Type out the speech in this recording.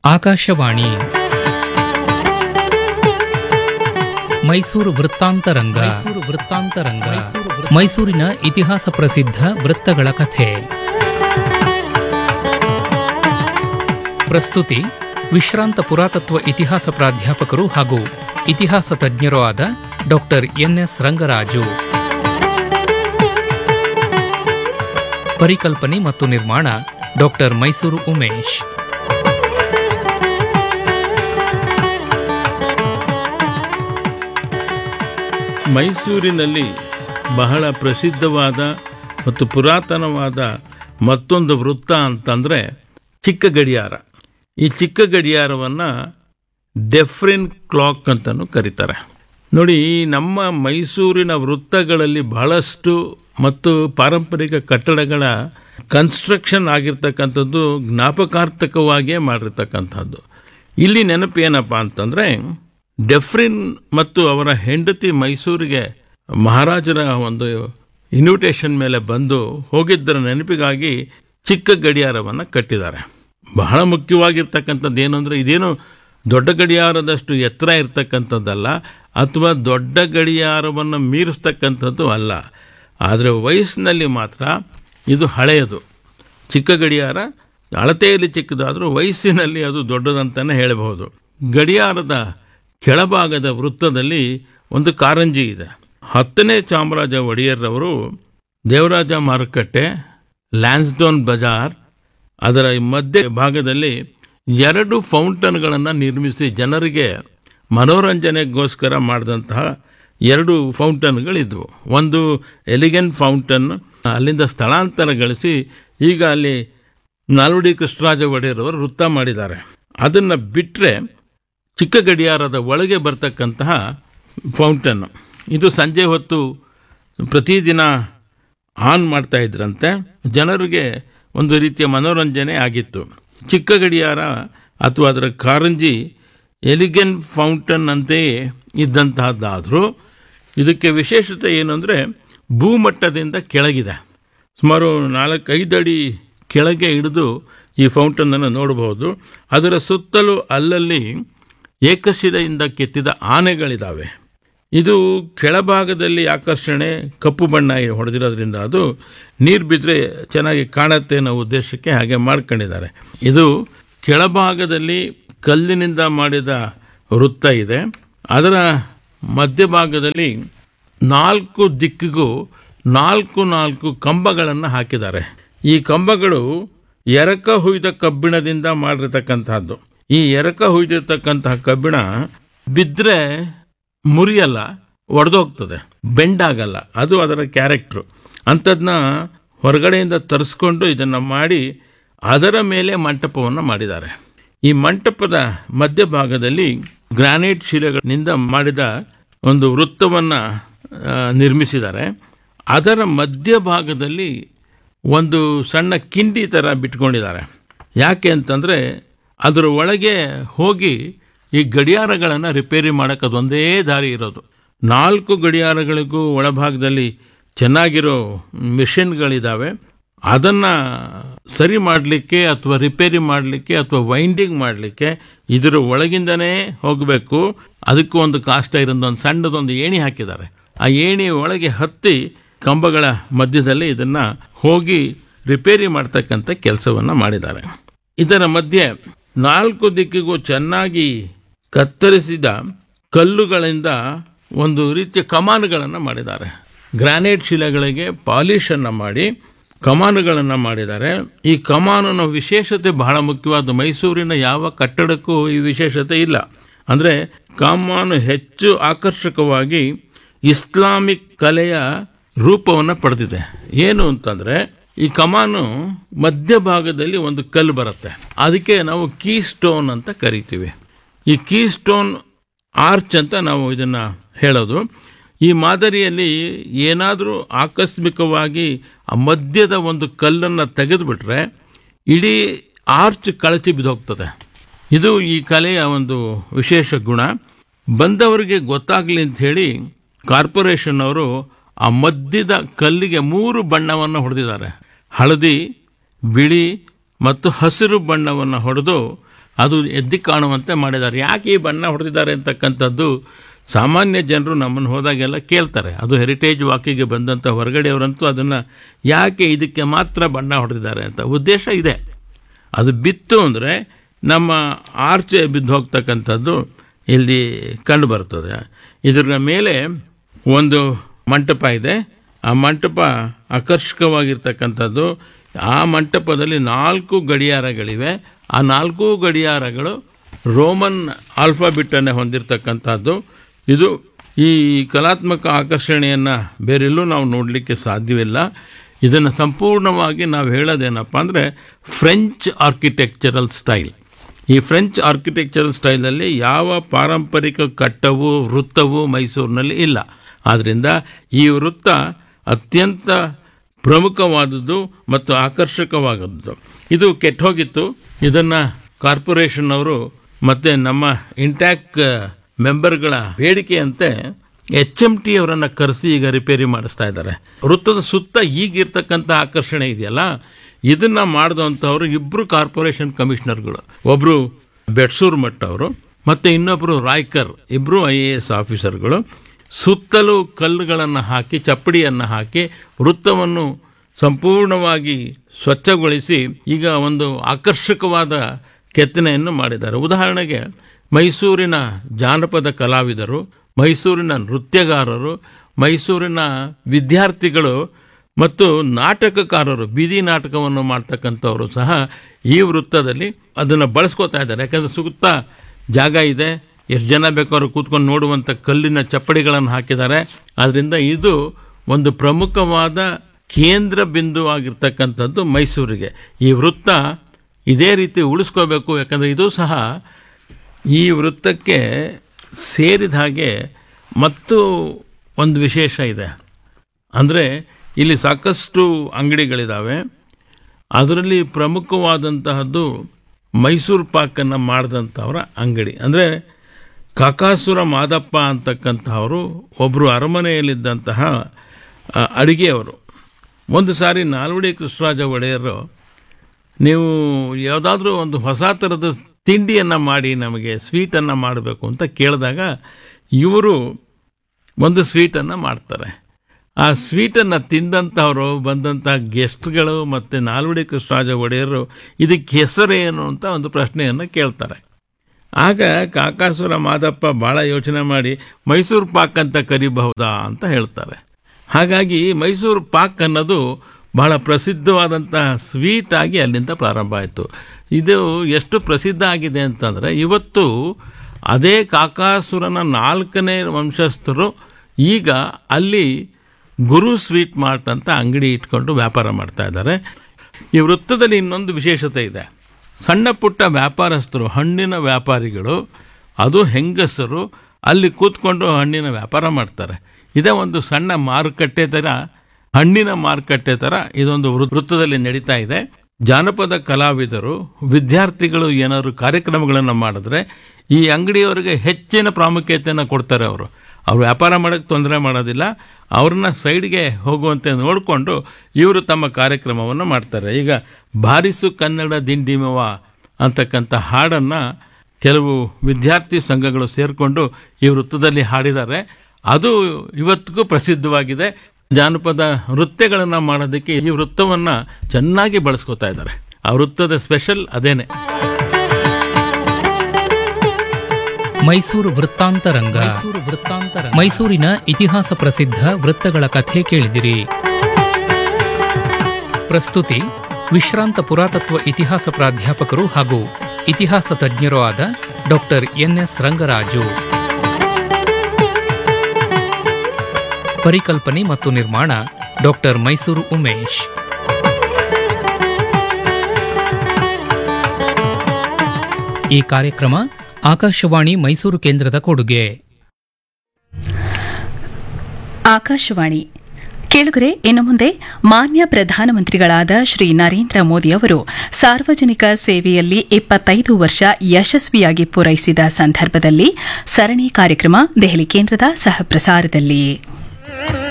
ಆಕಾಶವಾಣಿ ಮೈಸೂರು ವೃತ್ತಾಂತರಂಗ ಮೈಸೂರು ವೃತ್ತಾಂತರಂಗ ಮೈಸೂರಿನ ಇತಿಹಾಸ ಪ್ರಸಿದ್ಧ ವೃತ್ತಗಳ ಕಥೆ ಪ್ರಸ್ತುತಿ ವಿಶ್ರಾಂತ ಪುರಾತತ್ವ ಇತಿಹಾಸ ಪ್ರಾಧ್ಯಾಪಕರು ಹಾಗೂ ಇತಿಹಾಸ ತಜ್ಞರೂ ಆದ ಡಾಕ್ಟರ್ ಎನ್ಎಸ್ ರಂಗರಾಜು ಪರಿಕಲ್ಪನೆ ಮತ್ತು ನಿರ್ಮಾಣ ಡಾಕ್ಟರ್ ಮೈಸೂರು ಉಮೇಶ್ ಮೈಸೂರಿನಲ್ಲಿ ಬಹಳ ಪ್ರಸಿದ್ಧವಾದ ಮತ್ತು ಪುರಾತನವಾದ ಮತ್ತೊಂದು ವೃತ್ತ ಅಂತಂದರೆ ಚಿಕ್ಕ ಗಡಿಯಾರ ಈ ಚಿಕ್ಕ ಗಡಿಯಾರವನ್ನು ಡೆಫ್ರಿನ್ ಕ್ಲಾಕ್ ಅಂತಲೂ ಕರೀತಾರೆ ನೋಡಿ ನಮ್ಮ ಮೈಸೂರಿನ ವೃತ್ತಗಳಲ್ಲಿ ಬಹಳಷ್ಟು ಮತ್ತು ಪಾರಂಪರಿಕ ಕಟ್ಟಡಗಳ ಕನ್ಸ್ಟ್ರಕ್ಷನ್ ಆಗಿರ್ತಕ್ಕಂಥದ್ದು ಜ್ಞಾಪಕಾರ್ಥಕವಾಗಿಯೇ ಮಾಡಿರ್ತಕ್ಕಂಥದ್ದು ಇಲ್ಲಿ ನೆನಪು ಏನಪ್ಪ ಅಂತಂದರೆ ಡೆಫ್ರಿನ್ ಮತ್ತು ಅವರ ಹೆಂಡತಿ ಮೈಸೂರಿಗೆ ಮಹಾರಾಜರ ಒಂದು ಇನ್ವಿಟೇಷನ್ ಮೇಲೆ ಬಂದು ಹೋಗಿದ್ದರ ನೆನಪಿಗಾಗಿ ಚಿಕ್ಕ ಗಡಿಯಾರವನ್ನು ಕಟ್ಟಿದ್ದಾರೆ ಬಹಳ ಮುಖ್ಯವಾಗಿರ್ತಕ್ಕಂಥದ್ದು ಏನು ಅಂದರೆ ಇದೇನು ದೊಡ್ಡ ಗಡಿಯಾರದಷ್ಟು ಎತ್ತರ ಇರ್ತಕ್ಕಂಥದ್ದಲ್ಲ ಅಥವಾ ದೊಡ್ಡ ಗಡಿಯಾರವನ್ನು ಮೀರಿಸ್ತಕ್ಕಂಥದ್ದು ಅಲ್ಲ ಆದರೆ ವಯಸ್ಸಿನಲ್ಲಿ ಮಾತ್ರ ಇದು ಹಳೆಯದು ಚಿಕ್ಕ ಗಡಿಯಾರ ಅಳತೆಯಲ್ಲಿ ಚಿಕ್ಕದಾದರೂ ವಯಸ್ಸಿನಲ್ಲಿ ಅದು ದೊಡ್ಡದಂತಲೇ ಹೇಳಬಹುದು ಗಡಿಯಾರದ ಕೆಳಭಾಗದ ವೃತ್ತದಲ್ಲಿ ಒಂದು ಕಾರಂಜಿ ಇದೆ ಹತ್ತನೇ ಚಾಮರಾಜ ಒಡೆಯರ್ರವರು ದೇವರಾಜ ಮಾರುಕಟ್ಟೆ ಲ್ಯಾನ್ಸ್ಡೋನ್ ಬಜಾರ್ ಅದರ ಮಧ್ಯ ಭಾಗದಲ್ಲಿ ಎರಡು ಫೌಂಟನ್ಗಳನ್ನು ನಿರ್ಮಿಸಿ ಜನರಿಗೆ ಮನೋರಂಜನೆಗೋಸ್ಕರ ಮಾಡಿದಂತಹ ಎರಡು ಫೌಂಟನ್ಗಳಿದ್ವು ಒಂದು ಎಲಿಗೆನ್ ಫೌಂಟನ್ ಅಲ್ಲಿಂದ ಸ್ಥಳಾಂತರಗೊಳಿಸಿ ಈಗ ಅಲ್ಲಿ ನಾಲ್ವಡಿ ಕೃಷ್ಣರಾಜ ಒಡೆಯರವರು ವೃತ್ತ ಮಾಡಿದ್ದಾರೆ ಅದನ್ನು ಬಿಟ್ಟರೆ ಚಿಕ್ಕ ಗಡಿಯಾರದ ಒಳಗೆ ಬರ್ತಕ್ಕಂತಹ ಫೌಂಟನ್ ಇದು ಸಂಜೆ ಹೊತ್ತು ಪ್ರತಿದಿನ ಆನ್ ಮಾಡ್ತಾ ಇದ್ರಂತೆ ಜನರಿಗೆ ಒಂದು ರೀತಿಯ ಮನೋರಂಜನೆ ಆಗಿತ್ತು ಚಿಕ್ಕ ಗಡಿಯಾರ ಅಥವಾ ಅದರ ಕಾರಂಜಿ ಎಲಿಗೆನ್ ಫೌಂಟನ್ ಅಂತೆಯೇ ಇದ್ದಂತಹದ್ದಾದರೂ ಇದಕ್ಕೆ ವಿಶೇಷತೆ ಏನು ಅಂದರೆ ಭೂಮಟ್ಟದಿಂದ ಕೆಳಗಿದೆ ಸುಮಾರು ನಾಲ್ಕೈದು ಅಡಿ ಕೆಳಗೆ ಹಿಡಿದು ಈ ಫೌಂಟನನ್ನು ನೋಡಬಹುದು ಅದರ ಸುತ್ತಲೂ ಅಲ್ಲಲ್ಲಿ ಏಕಶಿಲೆಯಿಂದ ಕೆತ್ತಿದ ಆನೆಗಳಿದ್ದಾವೆ ಇದು ಕೆಳಭಾಗದಲ್ಲಿ ಆಕರ್ಷಣೆ ಕಪ್ಪು ಬಣ್ಣ ಹೊಡೆದಿರೋದ್ರಿಂದ ಅದು ನೀರು ಬಿದ್ದರೆ ಚೆನ್ನಾಗಿ ಕಾಣುತ್ತೆ ಅನ್ನೋ ಉದ್ದೇಶಕ್ಕೆ ಹಾಗೆ ಮಾಡ್ಕೊಂಡಿದ್ದಾರೆ ಇದು ಕೆಳಭಾಗದಲ್ಲಿ ಕಲ್ಲಿನಿಂದ ಮಾಡಿದ ವೃತ್ತ ಇದೆ ಅದರ ಮಧ್ಯಭಾಗದಲ್ಲಿ ನಾಲ್ಕು ದಿಕ್ಕಿಗೂ ನಾಲ್ಕು ನಾಲ್ಕು ಕಂಬಗಳನ್ನು ಹಾಕಿದ್ದಾರೆ ಈ ಕಂಬಗಳು ಎರಕ ಹುಯ್ದ ಕಬ್ಬಿಣದಿಂದ ಮಾಡಿರ್ತಕ್ಕಂಥದ್ದು ಈ ಎರಕ ಹುಯ್ದಿರ್ತಕ್ಕಂತಹ ಕಬ್ಬಿಣ ಬಿದ್ದರೆ ಮುರಿಯಲ್ಲ ಒಡೆದೋಗ್ತದೆ ಬೆಂಡಾಗಲ್ಲ ಅದು ಅದರ ಕ್ಯಾರೆಕ್ಟ್ರು ಅಂಥದನ್ನ ಹೊರಗಡೆಯಿಂದ ತರಿಸ್ಕೊಂಡು ಇದನ್ನು ಮಾಡಿ ಅದರ ಮೇಲೆ ಮಂಟಪವನ್ನು ಮಾಡಿದ್ದಾರೆ ಈ ಮಂಟಪದ ಮಧ್ಯಭಾಗದಲ್ಲಿ ಗ್ರಾನೈಟ್ ಶಿಲೆಗಳಿಂದ ಮಾಡಿದ ಒಂದು ವೃತ್ತವನ್ನು ನಿರ್ಮಿಸಿದ್ದಾರೆ ಅದರ ಮಧ್ಯಭಾಗದಲ್ಲಿ ಒಂದು ಸಣ್ಣ ಕಿಂಡಿ ಥರ ಬಿಟ್ಕೊಂಡಿದ್ದಾರೆ ಯಾಕೆ ಅಂತಂದರೆ ಅದರ ಒಳಗೆ ಹೋಗಿ ಈ ಗಡಿಯಾರಗಳನ್ನು ರಿಪೇರಿ ಮಾಡೋಕ್ಕೆ ಅದೊಂದೇ ದಾರಿ ಇರೋದು ನಾಲ್ಕು ಗಡಿಯಾರಗಳಿಗೂ ಒಳಭಾಗದಲ್ಲಿ ಚೆನ್ನಾಗಿರೋ ಮಿಷಿನ್ಗಳಿದ್ದಾವೆ ಅದನ್ನು ಸರಿ ಮಾಡಲಿಕ್ಕೆ ಅಥವಾ ರಿಪೇರಿ ಮಾಡಲಿಕ್ಕೆ ಅಥವಾ ವೈಂಡಿಂಗ್ ಮಾಡಲಿಕ್ಕೆ ಇದರ ಒಳಗಿಂದನೇ ಹೋಗಬೇಕು ಅದಕ್ಕೂ ಒಂದು ಕಾಸ್ಟ್ ಇರೋದು ಒಂದು ಸಣ್ಣದೊಂದು ಏಣಿ ಹಾಕಿದ್ದಾರೆ ಆ ಏಣಿ ಒಳಗೆ ಹತ್ತಿ ಕಂಬಗಳ ಮಧ್ಯದಲ್ಲಿ ಇದನ್ನು ಹೋಗಿ ರಿಪೇರಿ ಮಾಡ್ತಕ್ಕಂಥ ಕೆಲಸವನ್ನು ಮಾಡಿದ್ದಾರೆ ಇದರ ಮಧ್ಯೆ ನಾಲ್ಕು ದಿಕ್ಕಿಗೂ ಚೆನ್ನಾಗಿ ಕತ್ತರಿಸಿದ ಕಲ್ಲುಗಳಿಂದ ಒಂದು ರೀತಿಯ ಕಮಾನುಗಳನ್ನು ಮಾಡಿದ್ದಾರೆ ಗ್ರಾನೈಟ್ ಶಿಲೆಗಳಿಗೆ ಪಾಲಿಷನ್ನು ಮಾಡಿ ಕಮಾನುಗಳನ್ನು ಮಾಡಿದ್ದಾರೆ ಈ ಕಮಾನಿನ ವಿಶೇಷತೆ ಬಹಳ ಮುಖ್ಯವಾದ ಮೈಸೂರಿನ ಯಾವ ಕಟ್ಟಡಕ್ಕೂ ಈ ವಿಶೇಷತೆ ಇಲ್ಲ ಅಂದರೆ ಕಮಾನು ಹೆಚ್ಚು ಆಕರ್ಷಕವಾಗಿ ಇಸ್ಲಾಮಿಕ್ ಕಲೆಯ ರೂಪವನ್ನು ಪಡೆದಿದೆ ಏನು ಅಂತಂದರೆ ಈ ಕಮಾನು ಮಧ್ಯಭಾಗದಲ್ಲಿ ಒಂದು ಕಲ್ಲು ಬರುತ್ತೆ ಅದಕ್ಕೆ ನಾವು ಕೀ ಸ್ಟೋನ್ ಅಂತ ಕರಿತೀವಿ ಈ ಕೀ ಸ್ಟೋನ್ ಆರ್ಚ್ ಅಂತ ನಾವು ಇದನ್ನು ಹೇಳೋದು ಈ ಮಾದರಿಯಲ್ಲಿ ಏನಾದರೂ ಆಕಸ್ಮಿಕವಾಗಿ ಆ ಮಧ್ಯದ ಒಂದು ಕಲ್ಲನ್ನು ತೆಗೆದುಬಿಟ್ರೆ ಇಡೀ ಆರ್ಚ್ ಕಳಚಿ ಬಿದ್ದೋಗ್ತದೆ ಇದು ಈ ಕಲೆಯ ಒಂದು ವಿಶೇಷ ಗುಣ ಬಂದವರಿಗೆ ಗೊತ್ತಾಗಲಿ ಅಂತ ಹೇಳಿ ಕಾರ್ಪೊರೇಷನ್ ಅವರು ಆ ಮಧ್ಯದ ಕಲ್ಲಿಗೆ ಮೂರು ಬಣ್ಣವನ್ನು ಹೊಡೆದಿದ್ದಾರೆ ಹಳದಿ ಬಿಳಿ ಮತ್ತು ಹಸಿರು ಬಣ್ಣವನ್ನು ಹೊಡೆದು ಅದು ಎದ್ದಿ ಕಾಣುವಂತೆ ಮಾಡಿದ್ದಾರೆ ಯಾಕೆ ಈ ಬಣ್ಣ ಹೊಡೆದಿದ್ದಾರೆ ಅಂತಕ್ಕಂಥದ್ದು ಸಾಮಾನ್ಯ ಜನರು ನಮ್ಮನ್ನು ಹೋದಾಗೆಲ್ಲ ಕೇಳ್ತಾರೆ ಅದು ಹೆರಿಟೇಜ್ ವಾಕಿಗೆ ಬಂದಂಥ ಹೊರಗಡೆಯವರಂತೂ ಅದನ್ನು ಯಾಕೆ ಇದಕ್ಕೆ ಮಾತ್ರ ಬಣ್ಣ ಹೊಡೆದಿದ್ದಾರೆ ಅಂತ ಉದ್ದೇಶ ಇದೆ ಅದು ಬಿತ್ತು ಅಂದರೆ ನಮ್ಮ ಆರ್ಚೆ ಬಿದ್ದು ಹೋಗ್ತಕ್ಕಂಥದ್ದು ಇಲ್ಲಿ ಕಂಡು ಬರ್ತದೆ ಇದರ ಮೇಲೆ ಒಂದು ಮಂಟಪ ಇದೆ ಆ ಮಂಟಪ ಆಕರ್ಷಕವಾಗಿರ್ತಕ್ಕಂಥದ್ದು ಆ ಮಂಟಪದಲ್ಲಿ ನಾಲ್ಕು ಗಡಿಯಾರಗಳಿವೆ ಆ ನಾಲ್ಕು ಗಡಿಯಾರಗಳು ರೋಮನ್ ಆಲ್ಫಾಬಿಟ್ಟನ್ನೇ ಹೊಂದಿರತಕ್ಕಂಥದ್ದು ಇದು ಈ ಕಲಾತ್ಮಕ ಆಕರ್ಷಣೆಯನ್ನು ಬೇರೆಲ್ಲೂ ನಾವು ನೋಡಲಿಕ್ಕೆ ಸಾಧ್ಯವಿಲ್ಲ ಇದನ್ನು ಸಂಪೂರ್ಣವಾಗಿ ನಾವು ಹೇಳೋದೇನಪ್ಪ ಅಂದರೆ ಫ್ರೆಂಚ್ ಆರ್ಕಿಟೆಕ್ಚರಲ್ ಸ್ಟೈಲ್ ಈ ಫ್ರೆಂಚ್ ಆರ್ಕಿಟೆಕ್ಚರಲ್ ಸ್ಟೈಲಲ್ಲಿ ಯಾವ ಪಾರಂಪರಿಕ ಕಟ್ಟವು ವೃತ್ತವು ಮೈಸೂರಿನಲ್ಲಿ ಇಲ್ಲ ಆದ್ದರಿಂದ ಈ ವೃತ್ತ ಅತ್ಯಂತ ಪ್ರಮುಖವಾದದ್ದು ಮತ್ತು ಆಕರ್ಷಕವಾದದ್ದು ಇದು ಕೆಟ್ಟೋಗಿತ್ತು ಇದನ್ನು ಕಾರ್ಪೊರೇಷನ್ ಅವರು ಮತ್ತು ನಮ್ಮ ಇಂಟ್ಯಾಕ್ ಮೆಂಬರ್ಗಳ ಬೇಡಿಕೆಯಂತೆ ಎಚ್ ಎಂ ಟಿ ಅವರನ್ನು ಕರೆಸಿ ಈಗ ರಿಪೇರಿ ಮಾಡಿಸ್ತಾ ಇದ್ದಾರೆ ವೃತ್ತದ ಸುತ್ತ ಈಗಿರ್ತಕ್ಕಂಥ ಆಕರ್ಷಣೆ ಇದೆಯಲ್ಲ ಇದನ್ನ ಮಾಡಿದಂಥವ್ರು ಇಬ್ಬರು ಕಾರ್ಪೊರೇಷನ್ ಕಮಿಷನರ್ಗಳು ಒಬ್ಬರು ಬೆಟ್ಸೂರ್ ಮಠ್ ಅವರು ಮತ್ತು ಇನ್ನೊಬ್ಬರು ರಾಯ್ಕರ್ ಇಬ್ಬರು ಐ ಎ ಎಸ್ ಆಫೀಸರ್ಗಳು ಸುತ್ತಲೂ ಕಲ್ಲುಗಳನ್ನು ಹಾಕಿ ಚಪ್ಪಡಿಯನ್ನು ಹಾಕಿ ವೃತ್ತವನ್ನು ಸಂಪೂರ್ಣವಾಗಿ ಸ್ವಚ್ಛಗೊಳಿಸಿ ಈಗ ಒಂದು ಆಕರ್ಷಕವಾದ ಕೆತ್ತನೆಯನ್ನು ಮಾಡಿದ್ದಾರೆ ಉದಾಹರಣೆಗೆ ಮೈಸೂರಿನ ಜಾನಪದ ಕಲಾವಿದರು ಮೈಸೂರಿನ ನೃತ್ಯಗಾರರು ಮೈಸೂರಿನ ವಿದ್ಯಾರ್ಥಿಗಳು ಮತ್ತು ನಾಟಕಕಾರರು ಬೀದಿ ನಾಟಕವನ್ನು ಮಾಡ್ತಕ್ಕಂಥವರು ಸಹ ಈ ವೃತ್ತದಲ್ಲಿ ಅದನ್ನು ಬಳಸ್ಕೋತಾ ಇದ್ದಾರೆ ಯಾಕಂದರೆ ಸುತ್ತ ಜಾಗ ಇದೆ ಎಷ್ಟು ಜನ ಬೇಕಾದ್ರೂ ಕೂತ್ಕೊಂಡು ನೋಡುವಂಥ ಕಲ್ಲಿನ ಚಪ್ಪಡಿಗಳನ್ನು ಹಾಕಿದ್ದಾರೆ ಆದ್ದರಿಂದ ಇದು ಒಂದು ಪ್ರಮುಖವಾದ ಕೇಂದ್ರ ಬಿಂದು ಆಗಿರ್ತಕ್ಕಂಥದ್ದು ಮೈಸೂರಿಗೆ ಈ ವೃತ್ತ ಇದೇ ರೀತಿ ಉಳಿಸ್ಕೋಬೇಕು ಯಾಕಂದರೆ ಇದು ಸಹ ಈ ವೃತ್ತಕ್ಕೆ ಸೇರಿದ ಹಾಗೆ ಮತ್ತು ಒಂದು ವಿಶೇಷ ಇದೆ ಅಂದರೆ ಇಲ್ಲಿ ಸಾಕಷ್ಟು ಅಂಗಡಿಗಳಿದ್ದಾವೆ ಅದರಲ್ಲಿ ಪ್ರಮುಖವಾದಂತಹದ್ದು ಮೈಸೂರು ಪಾಕನ್ನು ಮಾಡಿದಂಥವರ ಅಂಗಡಿ ಅಂದರೆ ಕಾಕಾಸುರ ಮಾದಪ್ಪ ಅಂತಕ್ಕಂಥವರು ಒಬ್ಬರು ಅರಮನೆಯಲ್ಲಿದ್ದಂತಹ ಆ, ಅಡಿಗೆಯವರು ಒಂದು ಸಾರಿ ನಾಲ್ವಡಿ ಕೃಷ್ಣರಾಜ ಒಡೆಯರು ನೀವು ಯಾವುದಾದ್ರೂ ಒಂದು ಹೊಸ ಥರದ ತಿಂಡಿಯನ್ನು ಮಾಡಿ ನಮಗೆ ಸ್ವೀಟನ್ನು ಮಾಡಬೇಕು ಅಂತ ಕೇಳಿದಾಗ ಇವರು ಒಂದು ಸ್ವೀಟನ್ನು ಮಾಡ್ತಾರೆ ಆ ಸ್ವೀಟನ್ನು ತಿಂದಂಥವರು ಬಂದಂಥ ಗೆಸ್ಟ್ಗಳು ಮತ್ತು ನಾಲ್ವಡಿ ಕೃಷ್ಣರಾಜ ಒಡೆಯರು ಇದಕ್ಕೆ ಹೆಸರೇನು ಅಂತ ಒಂದು ಪ್ರಶ್ನೆಯನ್ನು ಕೇಳ್ತಾರೆ ಆಗ ಕಾಕಾಸುರ ಮಾದಪ್ಪ ಭಾಳ ಯೋಚನೆ ಮಾಡಿ ಮೈಸೂರು ಪಾಕ್ ಅಂತ ಕರಿಬಹುದಾ ಅಂತ ಹೇಳ್ತಾರೆ ಹಾಗಾಗಿ ಮೈಸೂರು ಪಾಕ್ ಅನ್ನೋದು ಬಹಳ ಪ್ರಸಿದ್ಧವಾದಂತಹ ಸ್ವೀಟ್ ಆಗಿ ಅಲ್ಲಿಂದ ಪ್ರಾರಂಭ ಆಯಿತು ಇದು ಎಷ್ಟು ಪ್ರಸಿದ್ಧ ಆಗಿದೆ ಅಂತಂದರೆ ಇವತ್ತು ಅದೇ ಕಾಕಾಸುರನ ನಾಲ್ಕನೇ ವಂಶಸ್ಥರು ಈಗ ಅಲ್ಲಿ ಗುರು ಸ್ವೀಟ್ ಮಾರ್ಟ್ ಅಂತ ಅಂಗಡಿ ಇಟ್ಕೊಂಡು ವ್ಯಾಪಾರ ಮಾಡ್ತಾ ಇದ್ದಾರೆ ಈ ವೃತ್ತದಲ್ಲಿ ಇನ್ನೊಂದು ವಿಶೇಷತೆ ಇದೆ ಸಣ್ಣ ಪುಟ್ಟ ವ್ಯಾಪಾರಸ್ಥರು ಹಣ್ಣಿನ ವ್ಯಾಪಾರಿಗಳು ಅದು ಹೆಂಗಸರು ಅಲ್ಲಿ ಕೂತ್ಕೊಂಡು ಹಣ್ಣಿನ ವ್ಯಾಪಾರ ಮಾಡ್ತಾರೆ ಇದೇ ಒಂದು ಸಣ್ಣ ಮಾರುಕಟ್ಟೆ ಥರ ಹಣ್ಣಿನ ಮಾರುಕಟ್ಟೆ ಥರ ಇದೊಂದು ವೃ- ವೃತ್ತದಲ್ಲಿ ನಡೀತಾ ಇದೆ ಜಾನಪದ ಕಲಾವಿದರು ವಿದ್ಯಾರ್ಥಿಗಳು ಏನಾದ್ರು ಕಾರ್ಯಕ್ರಮಗಳನ್ನು ಮಾಡಿದ್ರೆ ಈ ಅಂಗಡಿಯವರಿಗೆ ಹೆಚ್ಚಿನ ಪ್ರಾಮುಖ್ಯತೆಯನ್ನು ಕೊಡ್ತಾರೆ ಅವರು ಅವ್ರು ವ್ಯಾಪಾರ ಮಾಡೋಕ್ಕೆ ತೊಂದರೆ ಮಾಡೋದಿಲ್ಲ ಅವ್ರನ್ನ ಸೈಡ್ಗೆ ಹೋಗುವಂತೆ ನೋಡಿಕೊಂಡು ಇವರು ತಮ್ಮ ಕಾರ್ಯಕ್ರಮವನ್ನು ಮಾಡ್ತಾರೆ ಈಗ ಬಾರಿಸು ಕನ್ನಡ ದಿಂಡಿಮವ ಅಂತಕ್ಕಂಥ ಹಾಡನ್ನು ಕೆಲವು ವಿದ್ಯಾರ್ಥಿ ಸಂಘಗಳು ಸೇರಿಕೊಂಡು ಈ ವೃತ್ತದಲ್ಲಿ ಹಾಡಿದ್ದಾರೆ ಅದು ಇವತ್ತಿಗೂ ಪ್ರಸಿದ್ಧವಾಗಿದೆ ಜಾನಪದ ನೃತ್ಯಗಳನ್ನು ಮಾಡೋದಕ್ಕೆ ಈ ವೃತ್ತವನ್ನು ಚೆನ್ನಾಗಿ ಬಳಸ್ಕೊತಾ ಇದ್ದಾರೆ ಆ ವೃತ್ತದ ಸ್ಪೆಷಲ್ ಅದೇನೆ ಮೈಸೂರು ವೃತ್ತಾಂತರಂಗ ಮೈಸೂರಿನ ಇತಿಹಾಸ ಪ್ರಸಿದ್ಧ ವೃತ್ತಗಳ ಕಥೆ ಕೇಳಿದಿರಿ ಪ್ರಸ್ತುತಿ ವಿಶ್ರಾಂತ ಪುರಾತತ್ವ ಇತಿಹಾಸ ಪ್ರಾಧ್ಯಾಪಕರು ಹಾಗೂ ಇತಿಹಾಸ ತಜ್ಞರೂ ಆದ ಡಾಕ್ಟರ್ ಎನ್ಎಸ್ ರಂಗರಾಜು ಪರಿಕಲ್ಪನೆ ಮತ್ತು ನಿರ್ಮಾಣ ಡಾಕ್ಟರ್ ಮೈಸೂರು ಉಮೇಶ್ ಈ ಕಾರ್ಯಕ್ರಮ ಆಕಾಶವಾಣಿ ಮೈಸೂರು ಕೇಂದ್ರದ ಕೊಡುಗೆ ಆಕಾಶವಾಣಿ ಕೇಳುಗರೆ ಇನ್ನು ಮುಂದೆ ಮಾನ್ಯ ಪ್ರಧಾನಮಂತ್ರಿಗಳಾದ ಶ್ರೀ ನರೇಂದ್ರ ಮೋದಿ ಅವರು ಸಾರ್ವಜನಿಕ ಸೇವೆಯಲ್ಲಿ ಇಪ್ಪತ್ತೈದು ವರ್ಷ ಯಶಸ್ವಿಯಾಗಿ ಪೂರೈಸಿದ ಸಂದರ್ಭದಲ್ಲಿ ಸರಣಿ ಕಾರ್ಯಕ್ರಮ ದೆಹಲಿ ಕೇಂದ್ರದ ಸಹಪ್ರಸಾರದಲ್ಲಿ